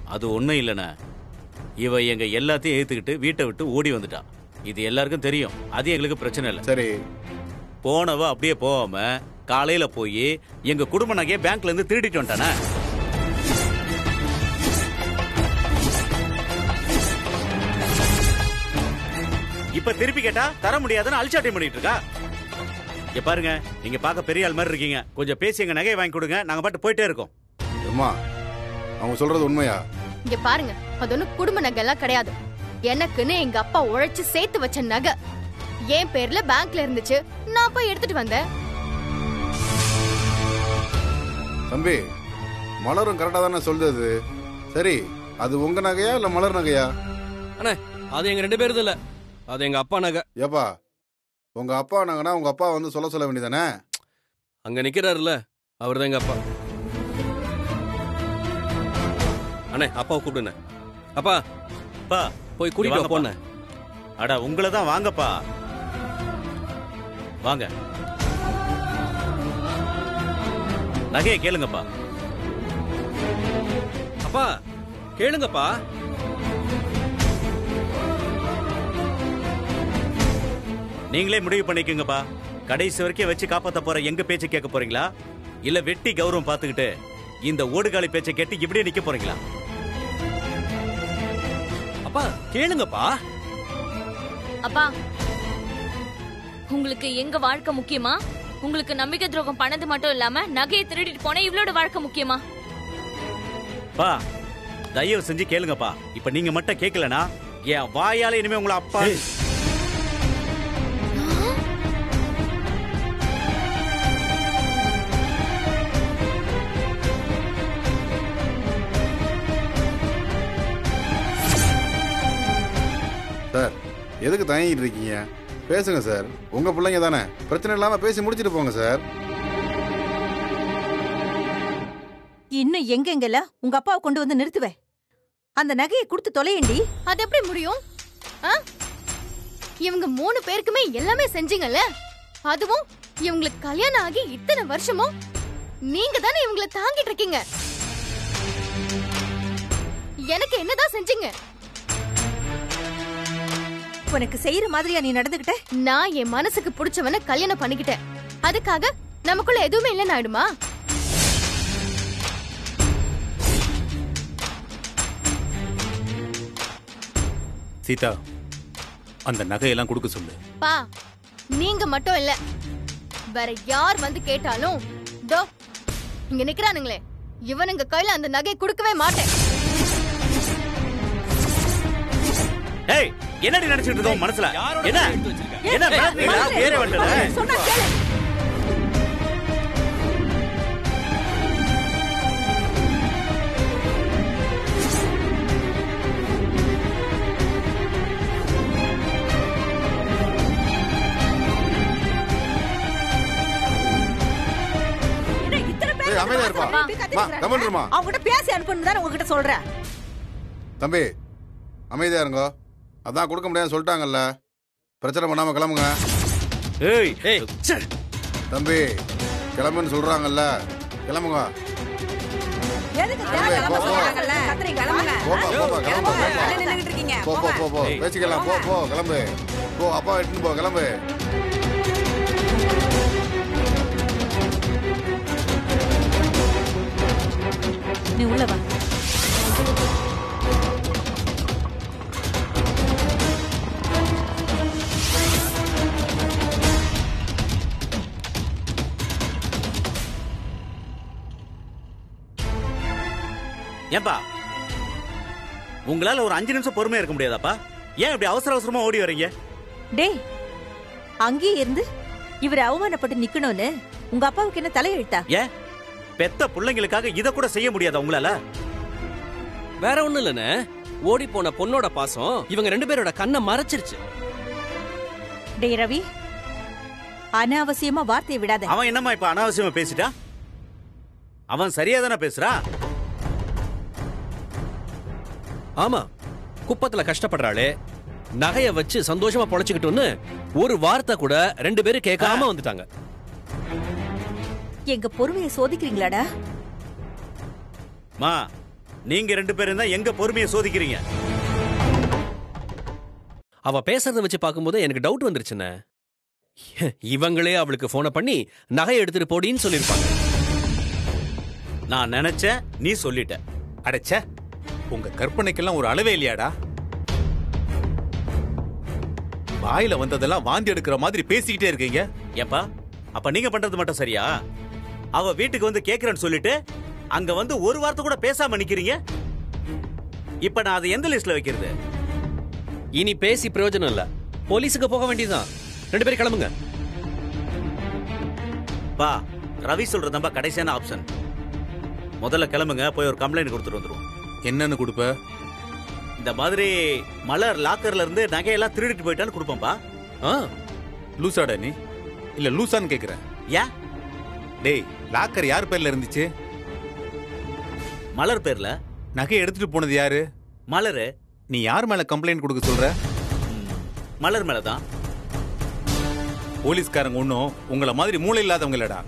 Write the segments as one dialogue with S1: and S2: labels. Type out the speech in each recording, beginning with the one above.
S1: அது ஒண்ணும் இல்லைண்ணே இவ எங்க எல்லாத்தையும் ஏத்துக்கிட்டு வீட்டை விட்டு ஓடி வந்துட்டான் இது எல்லாருக்கும் தெரியும் அது எங்களுக்கு பிரச்சனை இல்லை
S2: சரி
S1: போனவ அப்படியே போகாம காலையில போய் எங்க குடும்ப நகையை பேங்க்ல இருந்து திருடிட்டு வந்துட்டானே இப்ப திருப்பி கேட்டா தர முடியாதுன்னு அல்சாட்டியம் பண்ணிட்டு இருக்கா இங்க பாருங்க நீங்க பார்க்க பெரிய ஆள் மாதிரி இருக்கீங்க கொஞ்சம் பேசி எங்க நகையை வாங்கி கொடுங்க நாங்க பாட்டு போயிட்டே இருக்கோம்
S2: அம்மா அவங்க சொல்றது உண்மையா
S3: இங்க பாருங்க அது ஒண்ணும் குடும்ப நகை எல்லாம் கிடையாது எனக்குன்னு எங்க அப்பா உழைச்சு சேர்த்து வச்ச நகை என் பேர்ல பேங்க்ல இருந்துச்சு நான் போய் எடுத்துட்டு வந்தேன்
S2: தம்பி மலரும் கரெக்டா தானே சொல்றது சரி அது உங்க நகையா இல்ல மலர் நகையா
S4: அண்ணே அது எங்க ரெண்டு பேருது இல்ல அது எங்க அப்பா நகை
S2: ஏப்பா உங்க அப்பா நகைனா உங்க அப்பா வந்து சொல்ல சொல்ல வேண்டியதானே
S4: அங்க நிக்கிறாருல்ல அவர் தான் எங்க அப்பா அண்ணே அப்பாவை கூப்பிடுண்ணே அப்பா
S1: பா
S4: போய் கூட்டிட்டு வா
S1: வாங்கப்பா.
S4: போண்ணே
S1: அட உங்களை தான் வாங்கப்பா வாங்க நகையை கேளுங்கப்பா
S4: அப்பா கேளுங்கப்பா
S1: நீங்களே முடிவு பண்ணிக்கோங்கப்பா கடைசி வரைக்கும் வச்சு காப்பாத்த போற எங்க பேச்சு கேட்க போறீங்களா இல்ல வெட்டி கௌரவம் பார்த்துக்கிட்டு இந்த ஓடுகாலி பேச்சை கேட்டு இப்படியே நிக்க போறீங்களா
S4: அப்பா கேளுங்கப்பா
S5: அப்பா உங்களுக்கு எங்க வாழ்க்கை முக்கியமா உங்களுக்கு நம்பிக்கை துரோகம் பண்ணது மட்டும் இல்லாம நகையை திருடிட்டு போன இவளோட வாழ்க்கை முக்கியமா
S1: பா தயவு செஞ்சு கேளுங்கப்பா இப்ப நீங்க மட்டும் கேட்கலனா என் வாயால இனிமே உங்களை அப்பா
S2: சார் எதுக்கு தயங்கிட்டு இருக்கீங்க பேசுங்க சார் உங்க பிள்ளைங்க தானே பிரச்சனை இல்லாம பேசி முடிச்சிட்டு போங்க சார்
S6: இன்னும் எங்கெங்கெல்லாம் உங்க அப்பாவை கொண்டு வந்து நிறுத்துவே அந்த நகையை கொடுத்து தொலையண்டி
S3: அது எப்படி முடியும் ஆ? இவங்க மூணு பேருக்குமே எல்லாமே செஞ்சீங்கல்ல அதுவும் இவங்களுக்கு கல்யாணம் ஆகி இத்தனை வருஷமும் நீங்க தானே இவங்கள தாங்கிட்டு இருக்கீங்க எனக்கு என்னதான் செஞ்சீங்க
S6: உனக்கு செய்யற மாதிரியா நீ நடந்துகிட்ட
S3: நான் என் மனசுக்கு பிடிச்சவன கல்யாணம் பண்ணிக்கிட்டேன் அதுக்காக நமக்குள்ள எதுவுமே இல்லைன்னு ஆயிடுமா
S7: சீதா அந்த நகையெல்லாம் கொடுக்க சொல்லு
S3: பா நீங்க மட்டும் இல்ல வேற யார் வந்து கேட்டாலும் தோ இங்க நிக்கிறானுங்களே இவனுங்க கையில அந்த நகை கொடுக்கவே மாட்டேன்
S1: ஏய் என்னடி நினைச்சிட்டு இருக்கோம் மனசுல
S4: யாரோட
S1: என்ன
S4: நகை எடுத்து வச்சிருக்க?
S1: என்ன மிரட்டுறீங்களா? பேரை வந்துடுற
S6: சொன்னா கேளு என்ன இத்தனை பேர்
S2: ஏய், அமைதியா இருப்பா.
S6: வாசல்ல இப்படி
S2: மா,
S6: கத்திட்டு
S2: கமெண்ட்ருமா.
S6: இருக்காங்க. அவங்ககிட்ட பேசி அனுப்பணும் தானே உங்ககிட்ட சொல்றேன்
S2: தம்பி அமைதியா இருங்கோ அதான் கொடுக்க முடியாதுன்னு சொல்லிட்டாங்கல்ல பிரச்சனை பண்ணாம கிளம்புங்க
S1: ஏய்
S4: ஏய்
S1: ச்சே.
S2: தம்பி கிளம்புன்னு சொல்றாங்கல்ல கிளம்புங்க
S6: எதுக்கு
S2: போ,
S6: தேவையில்லாம
S2: போ.
S6: சொல்றாங்கல்ல? கத்துறீங்க, கிளம்புங்க.
S2: போப்பா போப்பா கிளம்பு போப்பா
S6: என்ன நின்னுகிட்டு இருக்கீங்க?
S2: போ போ போ போ
S1: ஏய்.
S2: பேசிக்கலாம் போ போ கிளம்பு போ அப்பா இட்டுன்னு போ கிளம்பு
S6: நீ உள்ள வா
S1: ஏன்பா உங்களால ஒரு அஞ்சு நிமிஷம் பொறுமையா இருக்க முடியாதாப்பா ஏன் இப்படி அவசர அவசரமா ஓடி வர்றீங்க
S6: டேய் அங்கேயே இருந்து இவர் அவமானப்பட்டு நிக்கணும்னு உங்க அப்பாவுக்கு என்ன தலையெழுத்தா
S1: ஏன் பெத்த பிள்ளைங்களுக்காக இத கூட செய்ய முடியாதா உங்களால
S4: வேற ஒண்ணும் இல்லண்ணே ஓடி போன பொண்ணோட பாசம் இவங்க ரெண்டு பேரோட கண்ணை மறைச்சிருச்சு
S6: டேய் ரவி அனாவசியமா வார்த்தையை விடாத
S1: அவன் என்னம்மா இப்ப அனாவசியமா பேசிட்டா அவன் சரியா தானே பேசுறான்
S4: ஆமா குப்பத்துல கஷ்டப்படுறாளே நகைய வச்சு சந்தோஷமா பொழைச்சுக்கிட்டோன்னு ஒரு வார்த்தை கூட ரெண்டு பேரும் கேட்காம வந்துட்டாங்க
S6: எங்க பொறுமையை சோதிக்கிறீங்களாடா
S1: மா நீங்க ரெண்டு பேரும் தான் எங்க பொறுமையை சோதிக்கிறீங்க
S4: அவ பேசுறத வச்சு பார்க்கும்போது எனக்கு டவுட் வந்துருச்சுண்ணே இவங்களே அவளுக்கு போனை பண்ணி நகை எடுத்துட்டு போடின்னு சொல்லியிருப்பாங்க
S1: நான் நினைச்சேன் நீ சொல்லிட்ட
S7: அடைச்ச உங்க கற்பனைக்கெல்லாம் ஒரு அளவே இல்லையாடா வாயில வந்ததெல்லாம் வாந்தி எடுக்கிற மாதிரி பேசிக்கிட்டே இருக்கீங்க
S1: ஏப்பா அப்ப நீங்க பண்றது மட்டும் சரியா அவ வீட்டுக்கு வந்து கேக்குறேன்னு சொல்லிட்டு அங்க வந்து ஒரு வார்த்தை கூட பேசாம நிக்கிறீங்க இப்ப நான் அதை எந்த லிஸ்ட்ல வைக்கிறது
S4: இனி பேசி பிரயோஜனம் இல்ல போலீஸுக்கு போக வேண்டியதுதான் ரெண்டு பேரும் கிளம்புங்க
S1: பா ரவி சொல்றது நம்ம கடைசியான ஆப்ஷன் முதல்ல கிளம்புங்க போய் ஒரு கம்ப்ளைண்ட் கொடுத்துட்டு வந்துருவோம்
S7: என்னன்னு கொடுப்ப
S1: இந்த மாதிரி மலர் லாக்கர்ல இருந்து நகையெல்லாம் திருடிட்டு போயிட்டான்னு கொடுப்போம்பா
S4: ஆ
S7: லூசாடா நீ இல்ல லூசான்னு கேக்குறேன்
S1: ஏன்
S7: டேய் லாக்கர் யார் பேர்ல இருந்துச்சு
S1: மலர் பேர்ல
S7: நகை எடுத்துட்டு போனது யாரு
S1: மலரு
S7: நீ யார் மேல கம்ப்ளைண்ட் கொடுக்க சொல்ற
S1: மலர் மேலதான்
S7: போலீஸ்காரங்க ஒன்றும் உங்கள மாதிரி மூளை இல்லாதவங்க இல்லடா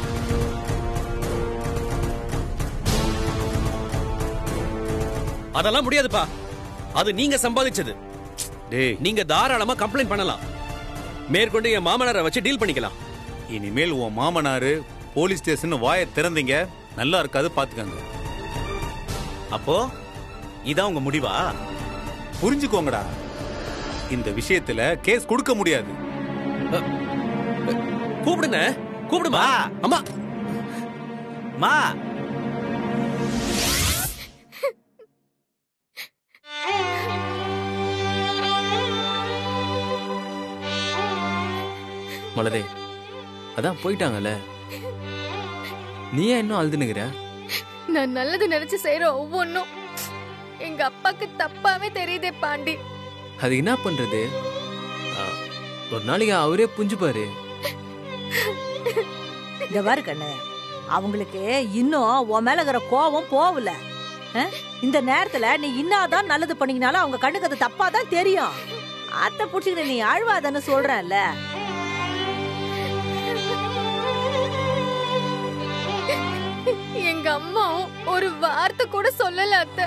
S4: அதெல்லாம் முடியாதுப்பா அது நீங்க சம்பாதிச்சது
S7: டேய்
S4: நீங்க தாராளமா கம்ப்ளைண்ட் பண்ணலாம் மேற்கொண்டு என் மாமனாரை வச்சு டீல் பண்ணிக்கலாம்
S7: இனிமேல் உன் மாமனாரு போலீஸ் ஸ்டேஷன் வாயை திறந்தீங்க நல்லா இருக்காது பாத்துக்கங்க
S1: அப்போ இதான் உங்க முடிவா
S7: புரிஞ்சுக்கோங்கடா இந்த விஷயத்துல கேஸ் கொடுக்க முடியாது
S4: கூப்பிடுங்க கூப்பிடுமா
S1: வா.
S4: அம்மா
S1: மா
S8: மலரே அதான் போயிட்டாங்கல்ல நீ ஏன் இன்னும் அழுதுனுங்கிற
S3: நான் நல்லது நினைச்சு செய்யற ஒவ்வொன்னும் எங்க அப்பாக்கு தப்பாவே தெரியுதே பாண்டி
S8: அது என்ன பண்றது ஆ, ஒரு நாளைக்கு அவரே புரிஞ்சுப்பாரு
S6: இந்த பாரு கண்ணு அவங்களுக்கு இன்னும் உன் மேல இருக்கிற கோபம் போகல அஹ்? இந்த நேரத்துல நீ இன்னாதான் நல்லது பண்ணீங்கனாலும் அவங்க கண்ணுக்கு அது தப்பா தான் தெரியும் அத்தை புடிச்சுக்கிட்டு நீ அழுவாதன்னு சொல்றேன்ல
S3: எங்க அம்மாவும் ஒரு வார்த்தை கூட சொல்லல அத்தை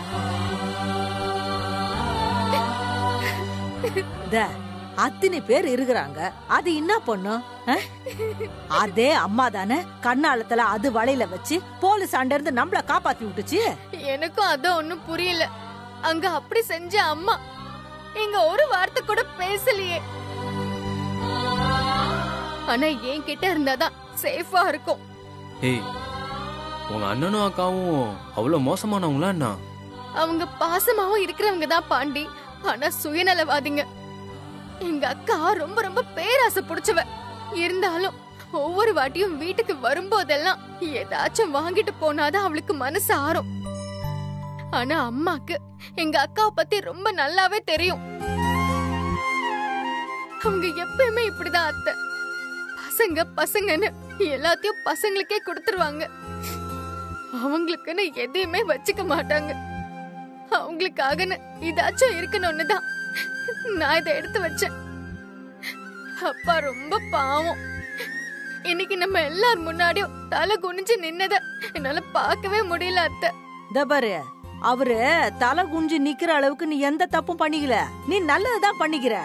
S6: இந்த அத்தனை பேர் இருக்கிறாங்க அது என்ன பண்ணும் அஹ்? அதே அம்மா தானே கண்ணாலத்துல அது வலையில வச்சு போலீஸ் ஆண்ட இருந்து நம்மள காப்பாத்தி விட்டுச்சு
S3: எனக்கும் அதான் ஒண்ணும் புரியல அங்க அப்படி செஞ்ச அம்மா எங்க ஒரு வார்த்தை கூட பேசலையே ஆனா என் கிட்ட இருந்தாதான் சேஃபா இருக்கும்
S8: ஏய் உங்க அண்ணனும் அக்காவும் அவ்வளவு மோசமானவங்களா என்ன
S3: அவங்க பாசமாவும் இருக்கிறவங்க தான் பாண்டி ஆனா சுயநலவாதிங்க எங்க அக்கா ரொம்ப ரொம்ப பேராசை புடிச்சவ இருந்தாலும் ஒவ்வொரு வாட்டியும் வீட்டுக்கு வரும்போதெல்லாம் ஏதாச்சும் வாங்கிட்டு போனாதான் அவளுக்கு மனசு ஆறும் ஆனா அம்மாக்கு எங்க அக்காவை பத்தி ரொம்ப நல்லாவே தெரியும் அவங்க எப்பயுமே இப்படிதான் அத்தை பசங்க பசங்கன்னு எல்லாத்தையும் பசங்களுக்கே கொடுத்துருவாங்க அவங்களுக்குன்னு எதையுமே வச்சுக்க மாட்டாங்க அவங்களுக்காகன்னு இதாச்சும் இருக்கணும்னு தான் நான் இதை எடுத்து வச்சேன் அப்பா ரொம்ப பாவம் இன்னைக்கு நம்ம எல்லார் முன்னாடியும் தலை குனிஞ்சு நின்னத என்னால பார்க்கவே முடியல அத்தை
S6: இந்த பாரு அவரு தலை குஞ்சு நிக்கிற அளவுக்கு நீ எந்த தப்பும் பண்ணிக்கல நீ நல்லதுதான் பண்ணிக்கிற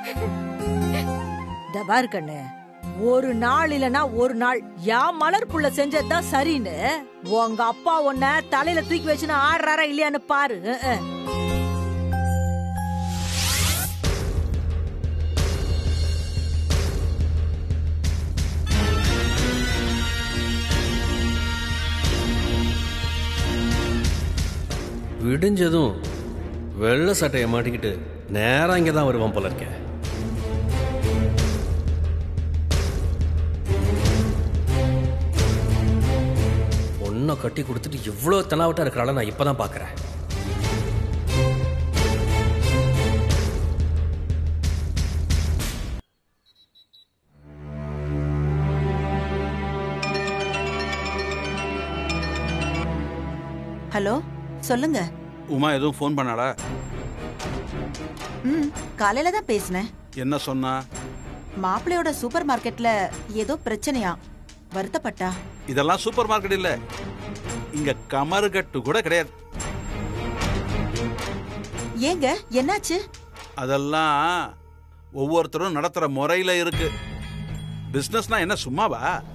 S6: இந்த பாரு கண்ணு ஒரு நாள் இல்லனா ஒரு நாள் யா மலர் புள்ள செஞ்சதுதான் சரின்னு உங்க அப்பா உன்ன தலையில தூக்கி வச்சுன்னு ஆடுறாரா இல்லையான்னு பாரு அஹ், அஹ்.
S4: விடிஞ்சதும் வெள்ளை சட்டையை மாட்டிக்கிட்டு நேரா இங்கே தான் வருவான் போல இருக்க பொண்ணை கட்டி கொடுத்துட்டு இவ்வளோ தெனாவட்டா இருக்கிறாள நான் இப்பதான் பார்க்கறேன்
S9: ஹலோ சொல்லுங்க
S2: உமா எதுவும் ஃபோன் பண்ணாளா
S9: ம் காலையில தான் பேசினேன்
S2: என்ன சொன்னா
S9: மாப்பிள்ளையோட சூப்பர் மார்க்கெட்ல ஏதோ பிரச்சனையா வருத்தப்பட்டா
S2: இதெல்லாம் சூப்பர் மார்க்கெட் இல்ல இங்க கமருகட்டு கூட கிடையாது
S9: ஏங்க என்னாச்சு
S10: அதெல்லாம் ஒவ்வொருத்தரும் நடத்துற முறையில இருக்கு பிசினஸ்னா என்ன சும்மாவா